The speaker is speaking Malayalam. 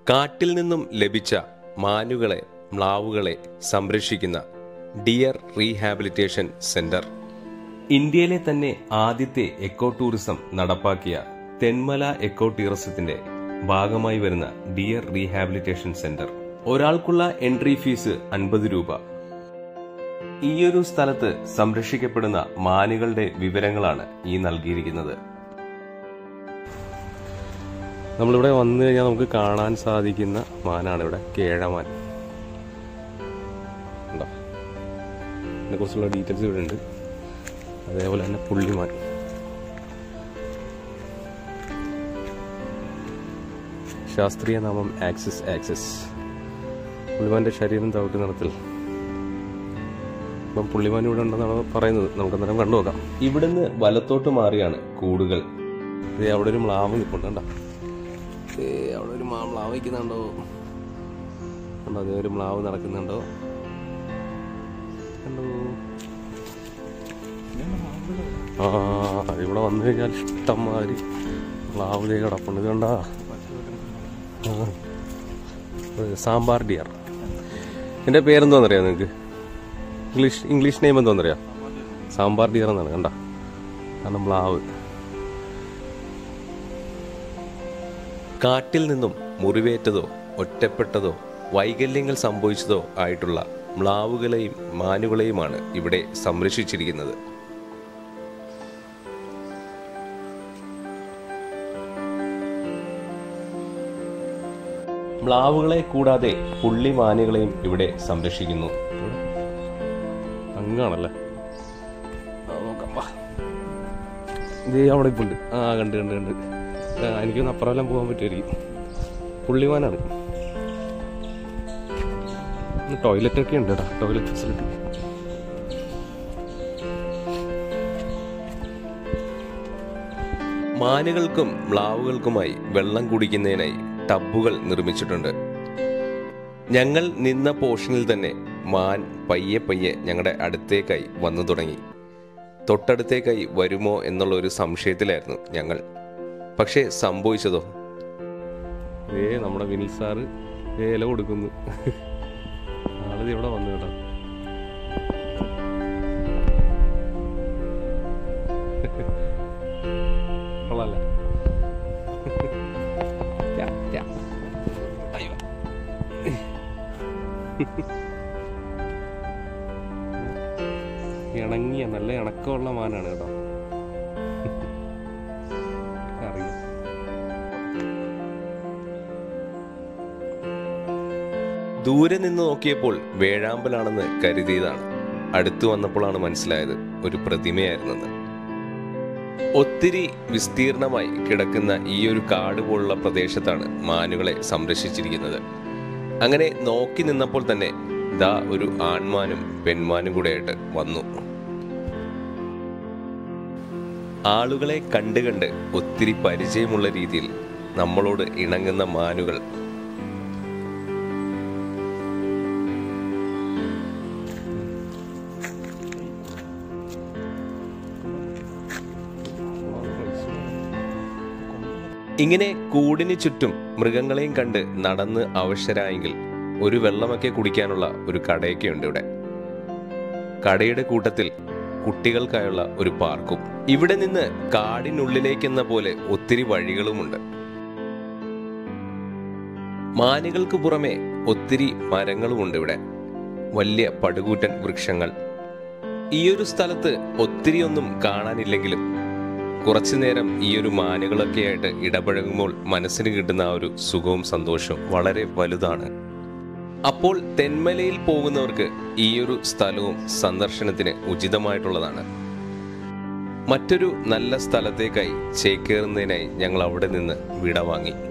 കാട്ടിൽ നിന്നും ലഭിച്ച മാനുകളെ മ്ലാവുകളെ സംരക്ഷിക്കുന്ന ഡിയർ റീഹാബിലിറ്റേഷൻ സെന്റർ ഇന്ത്യയിലെ തന്നെ ആദ്യത്തെ എക്കോ ടൂറിസം നടപ്പാക്കിയ തെന്മല എക്കോ ടൂറിസത്തിന്റെ ഭാഗമായി വരുന്ന ഡിയർ റീഹാബിലിറ്റേഷൻ സെന്റർ ഒരാൾക്കുള്ള എൻട്രി ഫീസ് അൻപത് രൂപ ഈയൊരു സ്ഥലത്ത് സംരക്ഷിക്കപ്പെടുന്ന മാനുകളുടെ വിവരങ്ങളാണ് ഈ നൽകിയിരിക്കുന്നത് നമ്മളിവിടെ വന്നു കഴിഞ്ഞാൽ നമുക്ക് കാണാൻ സാധിക്കുന്ന മാനാണ് ഇവിടെ കേഴമാൻ ഉണ്ടോ ഇതിനെക്കുറിച്ചുള്ള ഡീറ്റെയിൽസ് ഇവിടെ ഉണ്ട് അതേപോലെ തന്നെ പുള്ളിമാൻ ശാസ്ത്രീയ നാമം ആക്സിസ് ആക്സിസ് പുള്ളിമാന്റെ ശരീരം തവിട്ട് നിറത്തിൽ ഇപ്പം പുള്ളിമാൻ ഇവിടെ ഉണ്ടെന്നാണ് പറയുന്നത് നമുക്ക് അന്നേരം കണ്ടു നോക്കാം ഇവിടുന്ന് വലത്തോട്ട് മാറിയാണ് കൂടുകൾ ദേ അവിടെ ഒരു മ്ലാവ് നിൽപ്പുണ്ട് കണ്ടോ ദേ അവിടെ ഒരു മാ മ്ലാവ് നിൽക്കുന്നുണ്ടോ കണ്ടോ അതേ ഒരു മ്ലാവ് നടക്കുന്നുണ്ടോ കണ്ടോ ആ ഇവിടെ വന്നു കഴിഞ്ഞാൽ ഇഷ്ടംമാതിരി മ്ലാവിലേക്ക് കിടപ്പുണ്ട് ഇത് കണ്ടാ ആ. ഇത് സാമ്പാർ ഡിയർ എൻ്റെ പേരെന്തോന്നറിയാം നിങ്ങൾക്ക് ഇംഗ്ലീഷ് ഇംഗ്ലീഷ് നെയിം എന്തോന്നറിയാം സാമ്പാർ ഡിയർ എന്നാണ് കണ്ട കാരണം മ്ലാവ് കാട്ടിൽ നിന്നും മുറിവേറ്റതോ ഒറ്റപ്പെട്ടതോ വൈകല്യങ്ങൾ സംഭവിച്ചതോ ആയിട്ടുള്ള മ്ലാവുകളെയും മാനുകളെയുമാണ് ഇവിടെ സംരക്ഷിച്ചിരിക്കുന്നത് മ്ലാവുകളെ കൂടാതെ പുള്ളിമാനുകളെയും ഇവിടെ സംരക്ഷിക്കുന്നു അങ്ങാണല്ലേ ആ, നോക്കാം വാ. ദേ അവിടെ ഇപ്പുണ്ട് ആ കണ്ട് കണ്ട് കണ്ട് ആ, എനിക്കൊന്ന് അപ്പുറമെല്ലാം പോകാൻ പറ്റുമായിരിക്കും പുള്ളിമാനാണ് ടോയ്ലറ്റ് ഒക്കെ ഉണ്ട് കേട്ടോ ടോയ്ലറ്റ് ഫെസിലിറ്റി മാനുകൾക്കും മ്ലാവുകൾക്കുമായി വെള്ളം കുടിക്കുന്നതിനായി ടബുകൾ നിർമ്മിച്ചിട്ടുണ്ട് ഞങ്ങൾ നിന്ന പോർഷനിൽ തന്നെ മാൻ പയ്യെ പയ്യെ ഞങ്ങളുടെ അടുത്തേക്കായി വന്നു തുടങ്ങി തൊട്ടടുത്തേക്കായി വരുമോ എന്നുള്ള ഒരു സംശയത്തിലായിരുന്നു ഞങ്ങൾ പക്ഷേ സംഭവിച്ചതോ ഏ നമ്മുടെ വിനിൽ സാറ് വേല കൊടുക്കുന്നു ആളിത് ഇവിടെ വന്നു കേട്ടോ കൊള്ളാല്ലേ യാ, യാ. അയ്യോ. ഇണങ്ങിയ നല്ല ഇണക്കമുള്ള മാനാണ് കേട്ടോ അറിയാം ദൂരെ നിന്ന് നോക്കിയപ്പോൾ വേഴാമ്പലാണെന്ന് കരുതിയതാണ് അടുത്തു വന്നപ്പോഴാണ് മനസ്സിലായത് ഒരു പ്രതിമയായിരുന്നെന്ന് ഒത്തിരി വിസ്തീർണമായി കിടക്കുന്ന ഈ ഒരു കാട് പോലുള്ള പ്രദേശത്താണ് മാനുകളെ സംരക്ഷിച്ചിരിക്കുന്നത് അങ്ങനെ നോക്കി നിന്നപ്പോൾ തന്നെ ദാ ഒരു ആൺമാനും പെൺമാനും കൂടെയായിട്ട് വന്നു ആളുകളെ കണ്ട് കണ്ട് ഒത്തിരി പരിചയമുള്ള രീതിയിൽ നമ്മളോട് ഇണങ്ങുന്ന മാനുകൾ ഇങ്ങനെ കൂടിന് ചുറ്റും മൃഗങ്ങളെയും കണ്ട് നടന്ന് അവശരായെങ്കിൽ ഒരു വെള്ളമൊക്കെ കുടിക്കാനുള്ള ഒരു കടയൊക്കെ ഉണ്ട് ഇവിടെ കടയുടെ കൂട്ടത്തിൽ കുട്ടികൾക്കായുള്ള ഒരു പാർക്കും ഇവിടെ നിന്ന് കാടിനുള്ളിലേക്കെന്ന പോലെ ഒത്തിരി വഴികളുമുണ്ട് മാനുകൾക്ക് പുറമെ ഒത്തിരി മരങ്ങളുമുണ്ട് ഇവിടെ വലിയ പടുകൂറ്റൻ വൃക്ഷങ്ങൾ ഈയൊരു സ്ഥലത്ത് ഒത്തിരിയൊന്നും കാണാനില്ലെങ്കിലും കുറച്ചു നേരം ഈ ഒരു മാനുകളൊക്കെ ആയിട്ട് ഇടപഴകുമ്പോൾ മനസ്സിന് കിട്ടുന്ന ആ ഒരു സുഖവും സന്തോഷവും വളരെ വലുതാണ് അപ്പോൾ തെന്മലയിൽ പോകുന്നവർക്ക് ഈ ഒരു സ്ഥലവും സന്ദർശനത്തിന് ഉചിതമായിട്ടുള്ളതാണ് മറ്റൊരു നല്ല സ്ഥലത്തേക്കായി ചേക്കേറുന്നതിനായി ഞങ്ങൾ അവിടെ നിന്ന് വിട വാങ്ങി